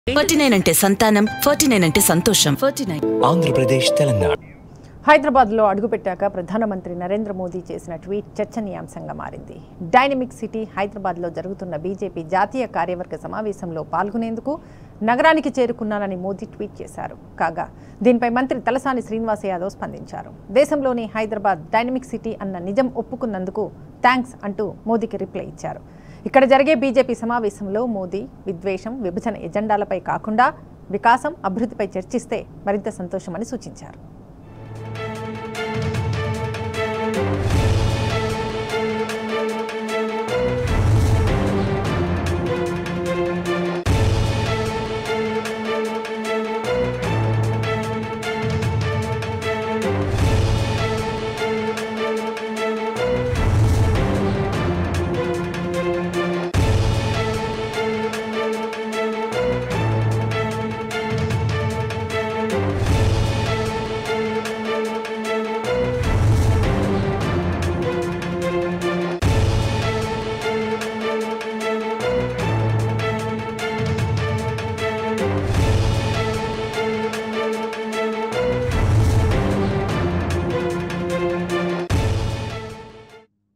forty nine అంటే సంతానం forty nine అంటే సంతోషం ఫార్టీ నైన్ ఆంధ్రప్రదేశ్ తెలంగాణ హైదరాబాద్లో అడుగుపెట్టాక ప్రధానమంత్రి నరేంద్ర మోదీ చేసిన ట్వీట్ చర్చనీయాంశంగా మారింది డైనమిక్ సిటీ హైదరాబాద్లో జరుగుతున్న బీజేపీ జాతీయ కార్యవర్గ సమావేశంలో పాల్గొనేందుకు నగరానికి చేరుకున్నానని మోదీ ట్వీట్ చేశారు కాగా దీనిపై మంత్రి తలసాని శ్రీనివాస్ యాదవ్ స్పందించారు దేశంలోని హైదరాబాద్ డైనమిక్ సిటీ అన్న నిజం ఒప్పుకున్నందుకు థ్యాంక్స్ అంటూ మోదీకి రిప్లై ఇచ్చారు ఇక్కడ జరిగే బీజేపీ సమావేశంలో మోదీ విద్వేషం విభజన ఎజెండాలపై కాకుండా వికాసం అభివృద్ధిపై చర్చిస్తే మరింత సంతోషమని సూచించారు